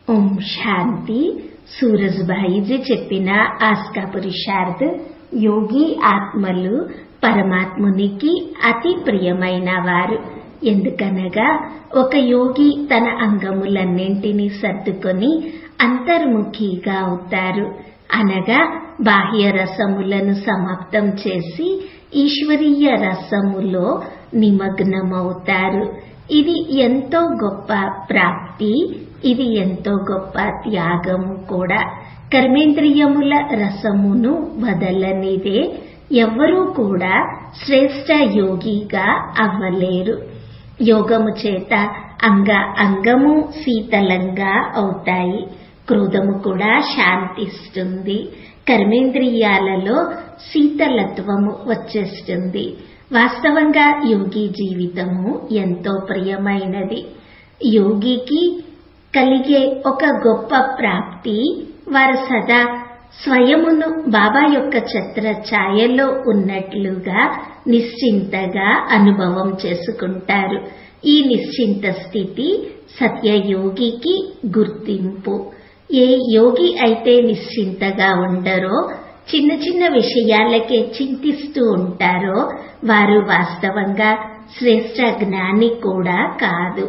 ఓం శాంతి సూరజ్భాయిజీ చెప్పిన ఆస్కా పురుషార్థ్ యోగి ఆత్మలు పరమాత్మునికి అతి ప్రియమైన వారు ఎందుకనగా ఒక యోగి తన అంగములన్నింటినీ సర్దుకొని అంతర్ముఖిగా అవుతారు అనగా బాహ్య రసములను సమాప్తం చేసి ఈశ్వరీయ రసములో నిమగ్నమవుతారు ఇది ఎంతో గొప్ప ప్రాప్తి ఇది ఎంతో గొప్ప త్యాగము కూడా కర్మేంద్రియముల రసమును వదలనిదే ఎవ్వరూ కూడా శ్రేష్ట యోగిగా అవ్వలేరు యోగము చేత అంగ అంగము శీతలంగా అవుతాయి క్రోధము కూడా శాంతిస్తుంది కర్మేంద్రియాలలో శీతలత్వము వచ్చేస్తుంది వాస్తవంగా యోగి జీవితము ఎంతో ప్రియమైనది యోగికి కలిగే ఒక గొప్ప ప్రాప్తి వారు సదా స్వయమును బాబా యొక్క ఛత్ర ఛాయలో ఉన్నట్లుగా నిశ్చింతగా అనుభవం చేసుకుంటారు ఈ నిశ్చింత స్థితి సత్యయోగికి గుర్తింపు ఏ యోగి అయితే నిశ్చింతగా ఉండరో చిన్న చిన్న విషయాలకే చింతిస్తూ ఉంటారో వారు వాస్తవంగా శ్రేష్ట జ్ఞాని కూడా కాదు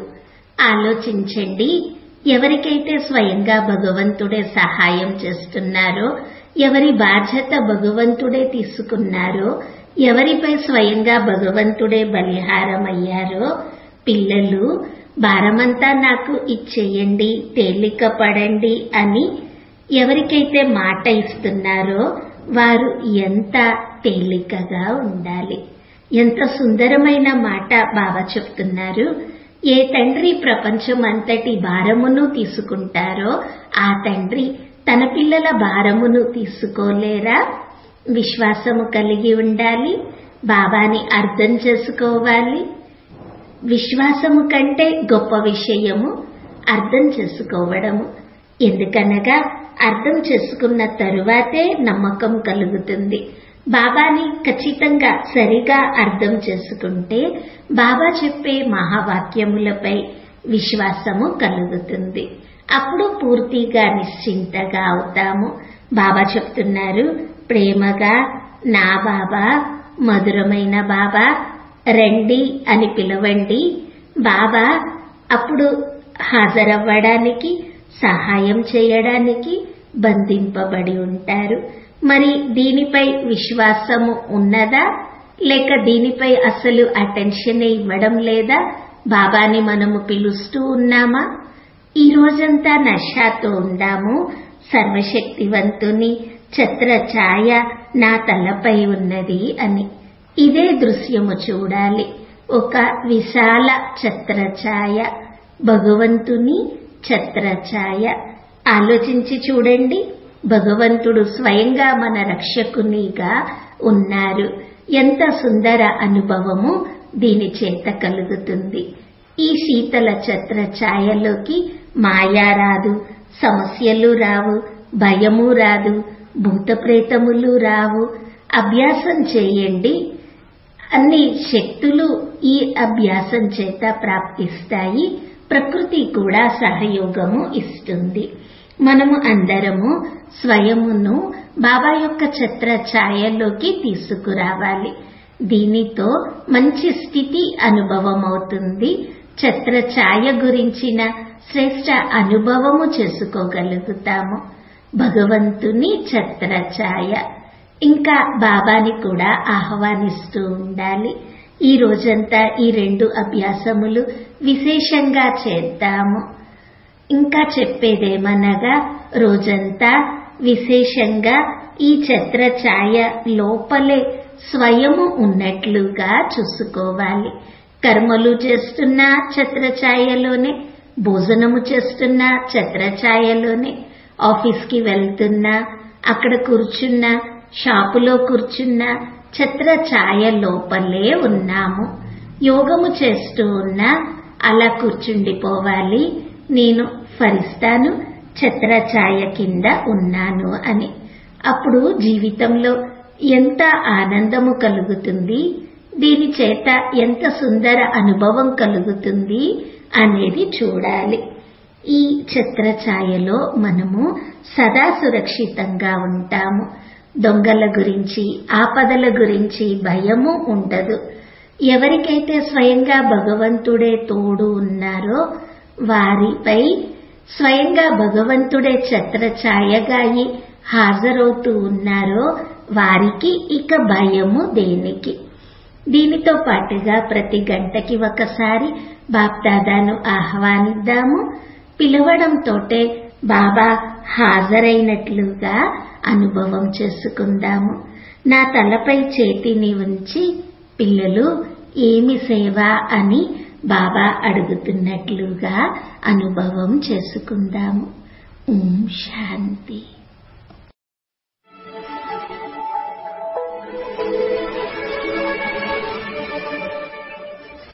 ఆలోచించండి ఎవరికైతే స్వయంగా భగవంతుడే సహాయం చేస్తున్నారో ఎవరి బాధ్యత భగవంతుడే తీసుకున్నారో ఎవరిపై స్వయంగా భగవంతుడే బలిహారమయ్యారో పిల్లలు భారమంతా నాకు ఇచ్చేయండి తేలిక పడండి అని ఎవరికైతే మాట ఇస్తున్నారో వారు ఎంత తేలికగా ఉండాలి ఎంత సుందరమైన మాట బాబా చెప్తున్నారు ఏ తండ్రి ప్రపంచం అంతటి భారమును తీసుకుంటారో ఆ తండ్రి తన పిల్లల భారమును తీసుకోలేరా విశ్వాసము కలిగి ఉండాలి బాబాని అర్థం చేసుకోవాలి విశ్వాసము కంటే గొప్ప విషయము అర్థం చేసుకోవడము ఎందుకనగా అర్థం చేసుకున్న తరువాతే నమ్మకం కలుగుతుంది బాబాని ఖచ్చితంగా సరిగా అర్థం చేసుకుంటే బాబా చెప్పే మహావాక్యములపై విశ్వాసము కలుగుతుంది అప్పుడు పూర్తిగా నిశ్చింతగా అవుతాము బాబా చెప్తున్నారు ప్రేమగా నా బాబా మధురమైన బాబా రండి అని పిలవండి బాబా అప్పుడు హాజరవ్వడానికి సహాయం చేయడానికి బంధింపబడి ఉంటారు మరి దీనిపై విశ్వాసము ఉన్నదా లేక దీనిపై అసలు అటెన్షన్ ఇవ్వడం లేదా బాబాని మనము పిలుస్తూ ఉన్నామా ఈ రోజంతా నషాతో ఉందాము సర్వశక్తివంతుని ఛత్ర ఛాయ నా తలపై ఉన్నది అని ఇదే దృశ్యము చూడాలి ఒక విశాల ఛత్ర ఛాయ భగవంతుని ఛత్ర ఛాయ ఆలోచించి చూడండి భగవంతుడు స్వయంగా మన రక్షకునిగా ఉన్నారు ఎంత సుందర అనుభవము దీని చేత కలుగుతుంది ఈ శీతల ఛత్ర ఛాయలోకి మాయా రాదు సమస్యలు రావు భయము రాదు భూతప్రేతములు రావు అభ్యాసం చేయండి అన్ని శక్తులు ఈ అభ్యాసం చేత ప్రాప్తిస్తాయి ప్రకృతి కూడా సహయోగము ఇస్తుంది మనము అందరము స్వయమును బాబా యొక్క ఛత్ర ఛాయలోకి తీసుకురావాలి దీనితో మంచి స్థితి అనుభవం అవుతుంది ఛత్ర ఛాయ గురించిన శ్రేష్ట అనుభవము చేసుకోగలుగుతాము భగవంతుని ఛత్ర ఛాయ ఇంకా బాబాని కూడా ఆహ్వానిస్తూ ఉండాలి ఈ రోజంతా ఈ రెండు అభ్యాసములు విశేషంగా చేద్దాము ఇంకా చెప్పేదేమనగా రోజంతా విశేషంగా ఈ ఛత్ర ఛాయ లోపలే స్వయము ఉన్నట్లుగా చూసుకోవాలి కర్మలు చేస్తున్న ఛత్ర ఛాయలోనే భోజనము చేస్తున్న ఛత్ర ఛాయలోనే ఆఫీస్కి వెళ్తున్నా అక్కడ కూర్చున్నా షాపులో కూర్చున్నా ఛత్ర ఛాయ లోపలే ఉన్నాము యోగము చేస్తూ ఉన్నా అలా కూర్చుండిపోవాలి నేను ఫరిస్తాను ఛత్ర ఛాయ కింద ఉన్నాను అని అప్పుడు జీవితంలో ఎంత ఆనందము కలుగుతుంది దీని చేత ఎంత సుందర అనుభవం కలుగుతుంది అనేది చూడాలి ఈ ఛత్రఛాయలో మనము సదా సురక్షితంగా ఉంటాము దొంగల గురించి ఆపదల గురించి భయము ఉండదు ఎవరికైతే స్వయంగా భగవంతుడే తోడు ఉన్నారో వారిపై స్వయంగా భగవంతుడే ఛత్రఛాయగా అయి హాజరవుతూ ఉన్నారో వారికి ఇక భయము దేనికి దీనితో పాటుగా ప్రతి గంటకి ఒకసారి బాప్దాదాను ఆహ్వానిద్దాము పిలవడంతోటే బాబా హాజరైనట్లుగా అనుభవం చేసుకుందాము నా తలపై చేతిని ఉంచి పిల్లలు ఏమి సేవ అని బాబా అడుగుతున్నట్లుగా అనుభవం చేసుకుందాము ఓం శాంతి